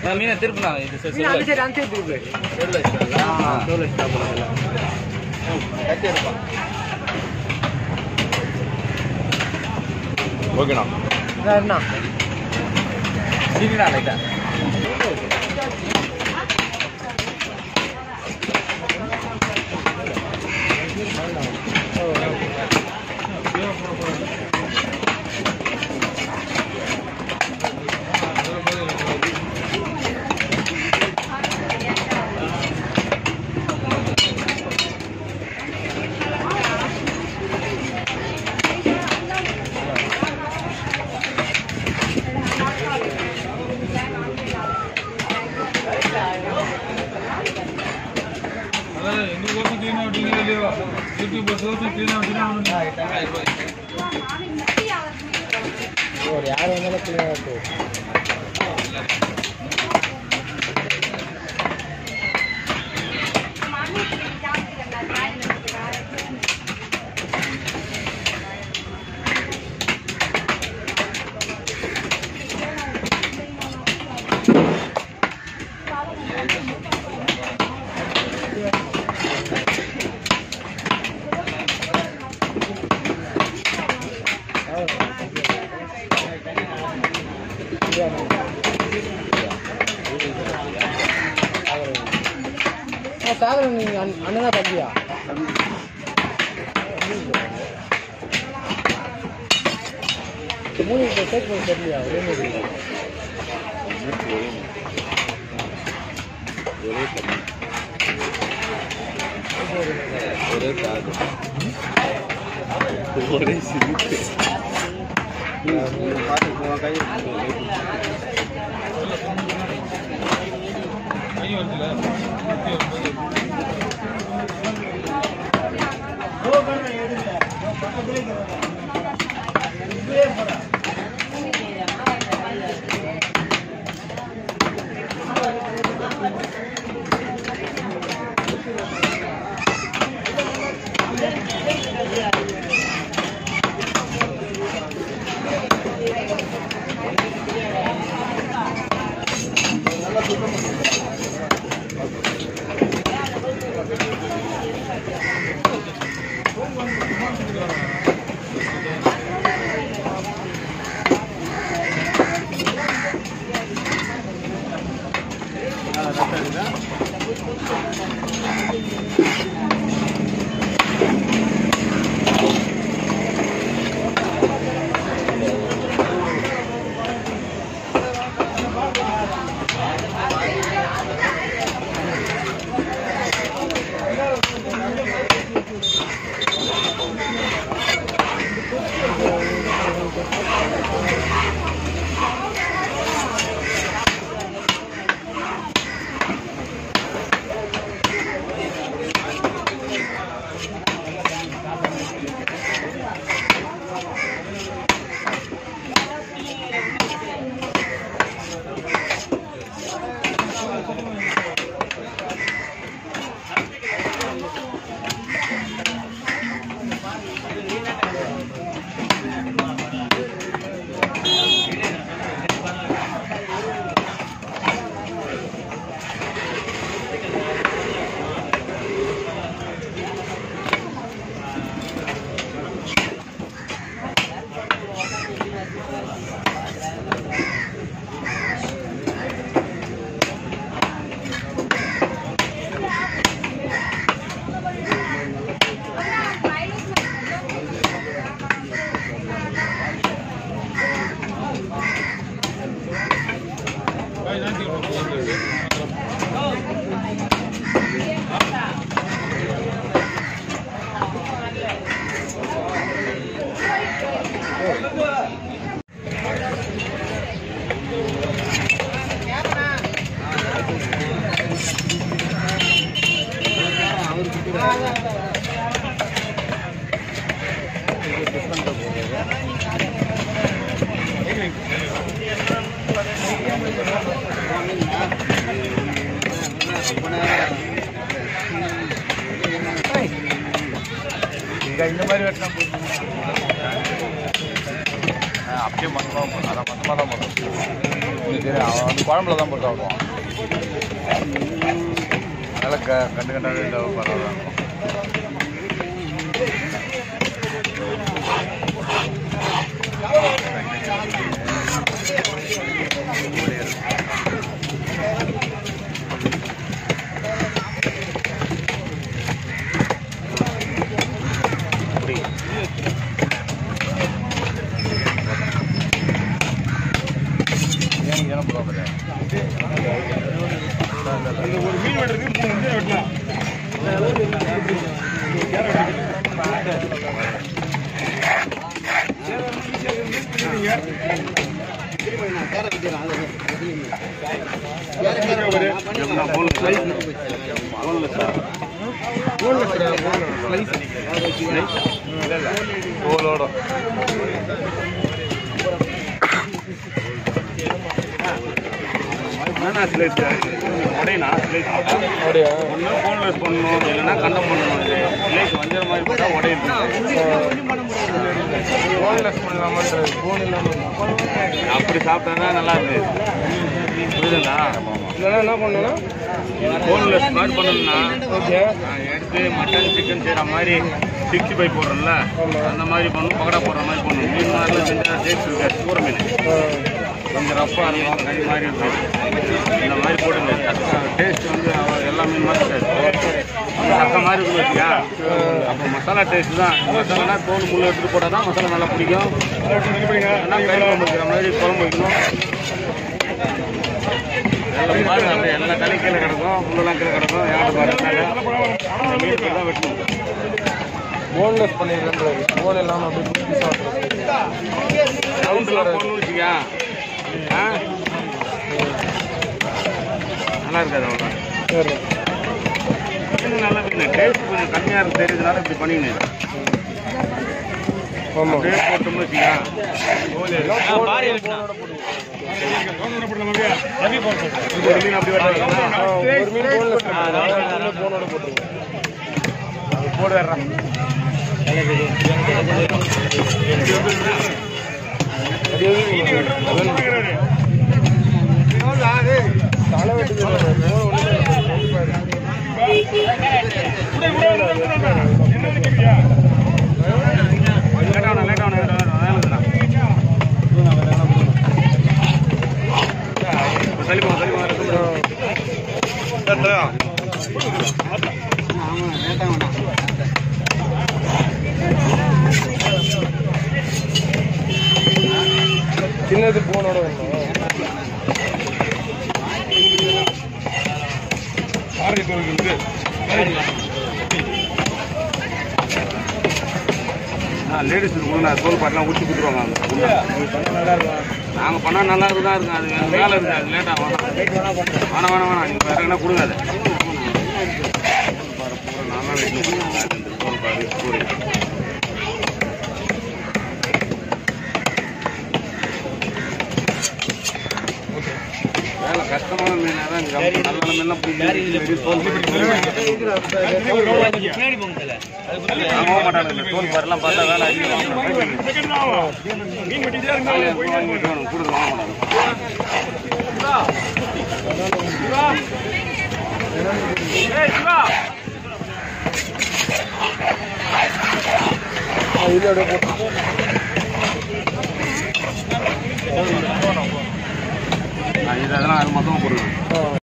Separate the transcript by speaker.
Speaker 1: நான் மீனை திருப்பினா இது சரி
Speaker 2: மீன் அந்த சைடு அந்த சைடு திருப்பு
Speaker 1: செல்ல வச்சுட்டாங்களா
Speaker 2: தோல் வச்சுட்டா போல
Speaker 1: கட்டி எடுப்பான்
Speaker 3: ஓகேண்ணா
Speaker 2: என்ன
Speaker 1: சீனிடா லைட்டா
Speaker 2: ஒரு யார் வந்தாலும் கிளீனாக இருக்கும் சாகரம் நீங்க அண்ணன் அண்ணன் தான் தம்பியா மூணு இப்போ சேர்த்து பண்ண தெரியலையா ஒரே மாதிரி
Speaker 3: ஒரே தண்ணி ஒரே காது ஒரே சிரிப்பு
Speaker 1: பார்த்து போவான் கை
Speaker 3: இங்க இந்த மாதிரி வெட்டினா அப்படியே மொத்தமாக அதான் மொத்தமாக தான் போதும் எனக்கு தெரியும் அவன் வந்து குழம்புல தான் போட்டு சாப்பிடுவான் அதனால க கண்டு கண்டாவே இந்த பரவாயில்ல ஏன் ஏன் போகாத தோலோட
Speaker 4: என்னண்ணா ஸ்லைஸ் உடையண்ணா ஸ்லைஸ்
Speaker 2: அப்படியா
Speaker 4: ஒன்று போன்லெஸ் பண்ணணும் இல்லைன்னா கண்டம் பண்ணணும் இது ஸ்லைஸ் வஞ்சர மாதிரி போட்டால் உடையுது
Speaker 2: போன்லெஸ் பண்ணலாமான்றது போன் இல்லாமல்
Speaker 4: அப்படி சாப்பிட்டா தான் நல்லா இருக்கு புரியுதுங்களா
Speaker 2: இல்லைன்னா என்ன பண்ணணும்னா
Speaker 4: போன்லெஸ் மாதிரி பண்ணணும்னா
Speaker 2: ஓகே
Speaker 4: நான் எடுத்து மட்டன் சிக்கன் செய்கிற மாதிரி சிக்ஸ்டி ஃபைவ் போடுறோம்ல
Speaker 2: ஆமா.
Speaker 4: அந்த மாதிரி பண்ணணும் பக்கடா போடுற மாதிரி பண்ணணும் மீன் மாதிரிலாம் செஞ்சால் டேஸ்ட் இருக்காது கூற மீன் கொஞ்சம் ரஃப்பாக இருக்கும் கறி மாதிரி இருக்கும் இந்த மாதிரி போடுங்க டேஸ்ட் வந்து அவ- எல்லா மீன் மாதிரி இருக்காது சக்க மாதிரி இருக்கும் வச்சுக்கா அப்போ மசாலா டேஸ்ட் தான் மசாலானா தோல் முள் எடுத்துட்டு போட்டால் தான் மசாலா நல்லா பிடிக்கும் ஏன்னா கறி குழம்பு வைக்கிற மாதிரி குழம்பு வைக்கணும் எல்லாம் பாருங்க அப்படியே எல்லா தலை கீழே கிடக்கும் முள்ளெல்லாம் கீழே கிடக்கும் யாரும் பாருங்க மீன் இப்படி தான் வெட்டணும்
Speaker 2: போன்லெஸ் பண்ணிடுறது போன் இல்லாமல் அப்படியே குத்தி சாப்பிட்றது
Speaker 4: ரவுண்டில் போடணும்னு வச்சுக்கா ஆ நல்லா இருக்காது அவ்வளோ
Speaker 2: சரி
Speaker 4: மீன் நல்ல மீன் டேஸ்ட் கொஞ்சம் கம்மியாக இருக்கு தெரியுதுனால இப்படி பண்ணிங்க
Speaker 2: ஆமாம்
Speaker 4: அப்படியே போட்டோம்னு வச்சுக்கா ஒரு மீன் அப்படி வெட்டாதீங்களா?
Speaker 2: ஒரு மீன் போன்லெஸ் பண்ணுறேன் போனோட போட்டுருங்க
Speaker 4: போடு வர்றேன்
Speaker 2: அது எதுவும் தலை வெட்டுது
Speaker 4: லேட்டாக லேட்டாக லேட்டாக சளி போங்க சளி போங்க
Speaker 2: சின்னது போனோட வேணும்
Speaker 4: லேடிஸ் கொடுங்க தோல் பாட்டெலாம் ஊற்றி கொடுத்துருவாங்க நாங்கள் பண்ணால் நல்லா இருக்குதான் இருக்கும் அது வேறு வேலை இருக்குது அது லேட்டாக வேணாம் வேணாம் வேணாம் வேணாம் நீங்கள் வேறு என்ன கொடுங்க அதை நல்லா வெட்டணும் தோல் பாரு கூறு வேலை கஷ்டமான மீனாக தான் இருக்குது நல்ல மீன்லாம் பிடிக்கும் தோல் நான் போக மாட்டானுங்க தோல் பாருலாம் பார்த்தா வேலை அதிகம் கொடுத்து வாங்க மாட்டாங்க
Speaker 2: இது அப்படியே போட்டு
Speaker 4: நான் இது அதெல்லாம் அது மொத்தமாக போடுவேன்
Speaker 2: ஆ